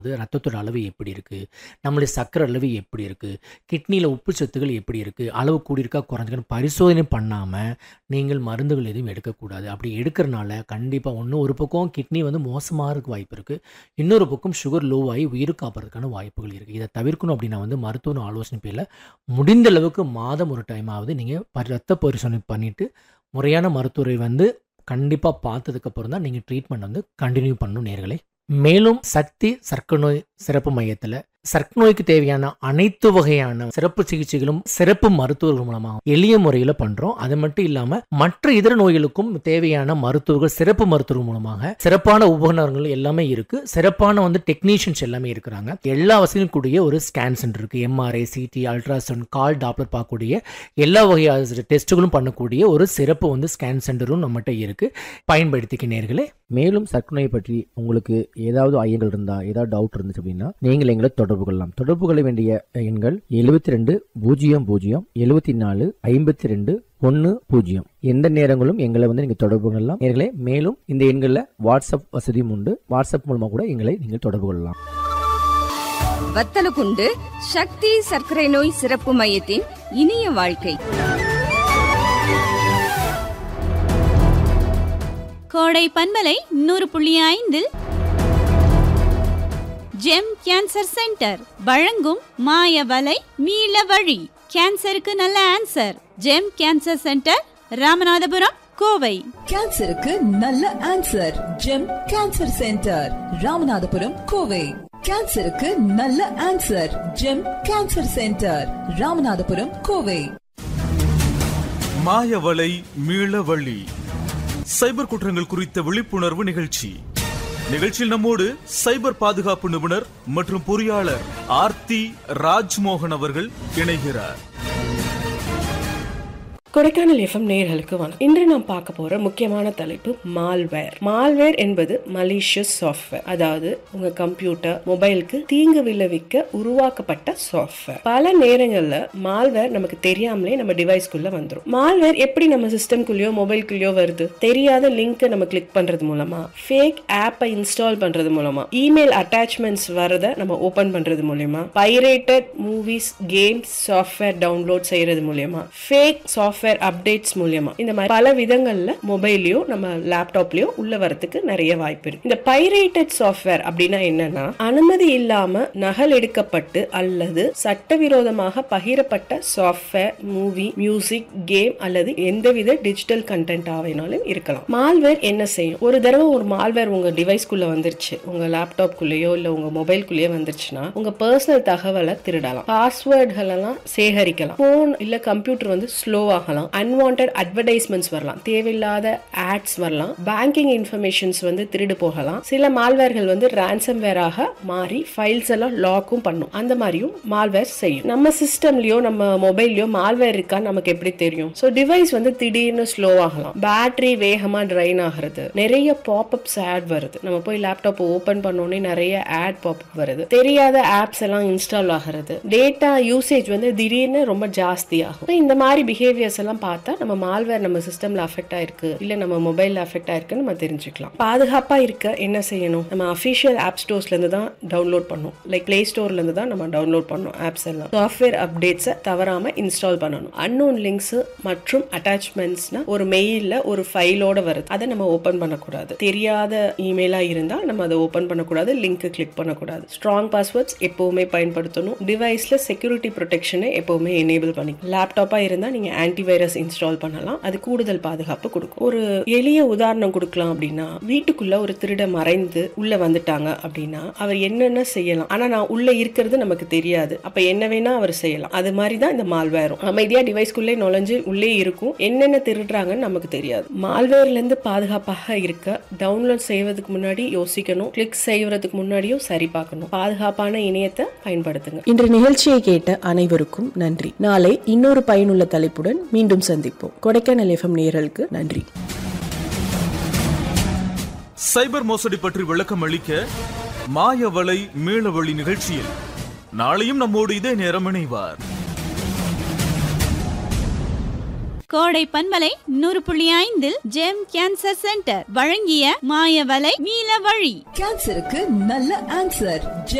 அது ரத்தத்தோட அளவு எப்படி இருக்குது நம்மளுடைய சர்க்கரை அளவு எப்படி இருக்குது கிட்னியில் உப்பு சத்துக்கள் எப்படி இருக்குது அளவு கூடியிருக்கா குறைஞ்சிக்கணும் பரிசோதனை பண்ணாமல் நீங்கள் மருந்துகள் எதுவும் எடுக்கக்கூடாது அப்படி எடுக்கிறனால கண்டிப்பாக ஒன்று ஒரு பக்கம் கிட்னி வந்து மோசமாக இருக்க வாய்ப்பு இருக்குது இன்னொரு பக்கம் சுகர் லோ ஆகி உயிர் காப்பறதுக்கான வாய்ப்புகள் இருக்குது இதை தவிர்க்கணும் அப்படின்னா வந்து மருத்துவ ஆலோசனை பேரில் முடிந்த அளவுக்கு மாதம் ஒரு டைம் ஆகுது நீங்கள் ரத்த பரிசோதனை பண்ணிவிட்டு முறையான மருத்துவரை வந்து கண்டிப்பாக பார்த்ததுக்கப்புறம் தான் நீங்கள் ட்ரீட்மெண்ட் வந்து கண்டினியூ பண்ணணும் நேர்களே மேலும் சக்தி சர்க்கரை நோய் சிறப்பு மையத்தில் சர்க்கரை நோய்க்கு தேவையான அனைத்து வகையான சிறப்பு சிகிச்சைகளும் சிறப்பு மருத்துவர்கள் மூலமாக எளிய முறையில் பண்ணுறோம் அது மட்டும் இல்லாமல் மற்ற இதர நோய்களுக்கும் தேவையான மருத்துவர்கள் சிறப்பு மருத்துவர்கள் மூலமாக சிறப்பான உபகரணங்கள் எல்லாமே இருக்கு சிறப்பான வந்து டெக்னீஷியன்ஸ் எல்லாமே இருக்கிறாங்க எல்லா வசதியும் கூடிய ஒரு ஸ்கேன் சென்டர் இருக்கு எம்ஆர்ஐ சிடி அல்ட்ராசவுண்ட் கால் டாப்லர் பார்க்கக்கூடிய எல்லா வகையான டெஸ்ட்டுகளும் பண்ணக்கூடிய ஒரு சிறப்பு வந்து ஸ்கேன் சென்டரும் நம்மகிட்ட இருக்கு பயன்படுத்திக்க நேர்களே மேலும் சர்க்கரை நோயை பற்றி உங்களுக்கு ஏதாவது ஐயங்கள் இருந்தா ஏதாவது டவுட் இருந்துச்சு அப்படின்னா நீங்கள் எங்களை தொடர்பு கொள்ளலாம் தொடர்பு கொள்ள வேண்டிய எண்கள் எழுபத்தி ரெண்டு பூஜ்ஜியம் பூஜ்ஜியம் எழுபத்தி நாலு ஐம்பத்தி ரெண்டு ஒன்று பூஜ்ஜியம் எந்த நேரங்களும் எங்களை வந்து நீங்கள் தொடர்பு கொள்ளலாம் நேர்களே மேலும் இந்த எண்களில் வாட்ஸ்அப் வசதியும் உண்டு வாட்ஸ்அப் மூலமாக கூட எங்களை நீங்கள் தொடர்பு கொள்ளலாம் வத்தலகுண்டு சக்தி சர்க்கரை நோய் சிறப்பு மையத்தின் இனிய வாழ்க்கை கோடை பண்பலை நூறு புள்ளி ஐந்தில் ஜெம் கேன்சர் சென்டர் வழங்கும் மாய வலை மீள வழி கேன்சருக்கு நல்ல answer GEM cancer centre Ramanathapuram Kovai கேன்சருக்கு நல்ல answer GEM cancer centre Ramanathapuram Kovai கேன்சருக்கு நல்ல answer GEM cancer centre Ramanathapuram Kovai மாயவலை மீளவழி சைபர் குற்றங்கள் குறித்த விழிப்புணர்வு நிகழ்ச்சி நிகழ்ச்சியில் நம்மோடு சைபர் பாதுகாப்பு நிபுணர் மற்றும் பொறியாளர் ஆர்த்தி ராஜ்மோகன் அவர்கள் இணைகிறார் கொடைக்கானல் எஃப்எம் நேயர்களுக்கு வணக்கம் இன்று நாம் பார்க்க போற முக்கியமான தலைப்பு மால்வேர் மால்வேர் என்பது மலிஷியஸ் சாஃப்ட்வேர் அதாவது உங்க கம்ப்யூட்டர் மொபைலுக்கு தீங்கு விளைவிக்க உருவாக்கப்பட்ட சாஃப்ட்வேர் பல நேரங்கள்ல மால்வேர் நமக்கு தெரியாமலே நம்ம டிவைஸ்க்குள்ள வந்துரும் மால்வேர் எப்படி நம்ம சிஸ்டம்குள்ளேயோ மொபைல்குள்ளேயோ வருது தெரியாத லிங்க் நம்ம கிளிக் பண்றது மூலமா ஃபேக் ஆப்பை இன்ஸ்டால் பண்றது மூலமா இமெயில் அட்டாச்மெண்ட்ஸ் வரத நம்ம ஓபன் பண்றது மூலயமா pirated movies games software download செய்யறது மூலயமா ஃபேக் சாஃப்ட்வேர் அப்டேட்ஸ் மூலியமா இந்த மாதிரி பல விதங்கள்ல மொபைல்லயோ நம்ம லேப்டாப்லயோ உள்ள வரதுக்கு நிறைய வாய்ப்பு இருக்கு இந்த பைரேட்டட் சாஃப்ட்வேர் அப்படின்னா என்னன்னா அனுமதி இல்லாம நகல் எடுக்கப்பட்டு அல்லது சட்டவிரோதமாக பகிரப்பட்ட சாஃப்ட்வேர் மூவி மியூசிக் கேம் அல்லது எந்தவித டிஜிட்டல் கண்டென்ட் ஆகினாலும் இருக்கலாம் மால்வேர் என்ன செய்யும் ஒரு தடவை ஒரு மால்வேர் உங்க டிவைஸ்க்குள்ள வந்துருச்சு உங்க லேப்டாப்குள்ளேயோ இல்ல உங்க மொபைல்குள்ளேயோ வந்துருச்சுன்னா உங்க பர்சனல் தகவலை திருடலாம் பாஸ்வேர்டுகள் எல்லாம் சேகரிக்கலாம் போன் இல்ல கம்ப்யூட்டர் வந்து ஸ்லோ ஆகலாம் அன்வான்ட் அட்வர்டைஸ்மெண்ட்ஸ் வரலாம் தேவையில்லாத ஆட்ஸ் வரலாம் பேங்கிங் இன்ஃபர்மேஷன்ஸ் வந்து திருடு போகலாம் சில மால்வேர்கள் வந்து ransom வேராக மாறி ஃபைல்ஸ் எல்லாம் லாக்கும் பண்ணும் அந்த மாதிரியும் மால்வேர் செய்யும் நம்ம சிஸ்டம்லயோ நம்ம மொபைல்லயோ மால்வேர் இருக்கான்னு நமக்கு எப்படி தெரியும் ஸோ டிவைஸ் வந்து திடீர்னு ஸ்லோ ஆகலாம் பேட்டரி வேகமா ட்ரைன் ஆகிறது நிறைய பாப்அப்ஸ் ஆட் வருது நம்ம போய் லேப்டாப் ஓபன் பண்ணோடனே நிறைய ஆட் பாப்அப் வருது தெரியாத ஆப்ஸ் எல்லாம் இன்ஸ்டால் ஆகிறது டேட்டா யூசேஜ் வந்து திடீர்னு ரொம்ப ஜாஸ்தி ஆகும் So, இந்த மாதிரி பிஹேவியர்ஸ் எல்லாம் பார்த்தா நம்ம மால்வேர் நம்ம சிஸ்டம்ல அஃபெக்ட் ஆயிருக்கு இல்ல நம்ம மொபைல்ல அஃபெக்ட் ஆயிருக்குன்னு நம்ம தெரிஞ்சுக்கலாம் பாதுகாப்பா இருக்க என்ன செய்யணும் நம்ம அஃபிஷியல் ஆப் ஸ்டோர்ஸ்ல இருந்து தான் டவுன்லோட் பண்ணும் லைக் பிளே ஸ்டோர்ல இருந்து தான் நம்ம டவுன்லோட் பண்ணணும் ஆப்ஸ் எல்லாம் சாஃப்ட்வேர் அப்டேட்ஸை தவறாம இன்ஸ்டால் பண்ணணும் அன்னோன் லிங்க்ஸ் மற்றும் அட்டாச்மெண்ட்ஸ்னா ஒரு மெயில்ல ஒரு ஃபைலோட வருது அதை நம்ம ஓபன் பண்ணக்கூடாது தெரியாத இமெயிலா இருந்தா நம்ம அதை ஓபன் பண்ணக்கூடாது லிங்க் கிளிக் பண்ணக்கூடாது ஸ்ட்ராங் பாஸ்வேர்ட்ஸ் எப்பவுமே பயன்படுத்தணும் டிவைஸ்ல செக்யூரிட்டி ப்ரொடெக்ஷனை எப்பவுமே எனேபிள் பண்ணிக்கணும் லேப்டாப்பா இருந்தா நீங்க ஆன்டிவைரஸ் இன்ஸ்டால் பண்ணலாம் அது கூடுதல் பாதுகாப்பு கொடுக்கும் ஒரு எளிய உதாரணம் கொடுக்கலாம் அப்படின்னா வீட்டுக்குள்ள ஒரு திருட மறைந்து உள்ள வந்துட்டாங்க அப்படின்னா அவர் என்னென்ன செய்யலாம் ஆனா நான் உள்ள இருக்கிறது நமக்கு தெரியாது அப்ப என்ன வேணா அவர் செய்யலாம் அது மாதிரி தான் இந்த மால்வேரும் அமைதியா டிவைஸ்க்குள்ளே நுழைஞ்சு உள்ளே இருக்கும் என்னென்ன திருடுறாங்கன்னு நமக்கு தெரியாது மால்வேர்ல இருந்து பாதுகாப்பாக இருக்க டவுன்லோட் செய்வதற்கு முன்னாடி யோசிக்கணும் கிளிக் செய்வதற்கு முன்னாடியும் சரி பார்க்கணும் பாதுகாப்பான இணையத்தை பயன்படுத்துங்க இன்று நிகழ்ச்சியை கேட்ட அனைவருக்கும் நன்றி நாளை இன்னொரு பயனுள்ள தலைப்புடன் மீண்டும் சந்திப்போம் கொடைக்கானல் எஃப்எம் நேயர்களுக்கு நன்றி சைபர் மோசடி பற்றி விளக்கம் அளிக்க மாயவலை மீளவழி நிகழ்ச்சியில் நாளையும் நம்மோடு இதே நேரம் இணைவார் கோடை பன்மலை நூறு புள்ளி ஐந்தில் ஜெம் கேன்சர் சென்டர் வழங்கிய மாயவலை மீள வழி கேன்சருக்கு நல்ல ஆன்சர்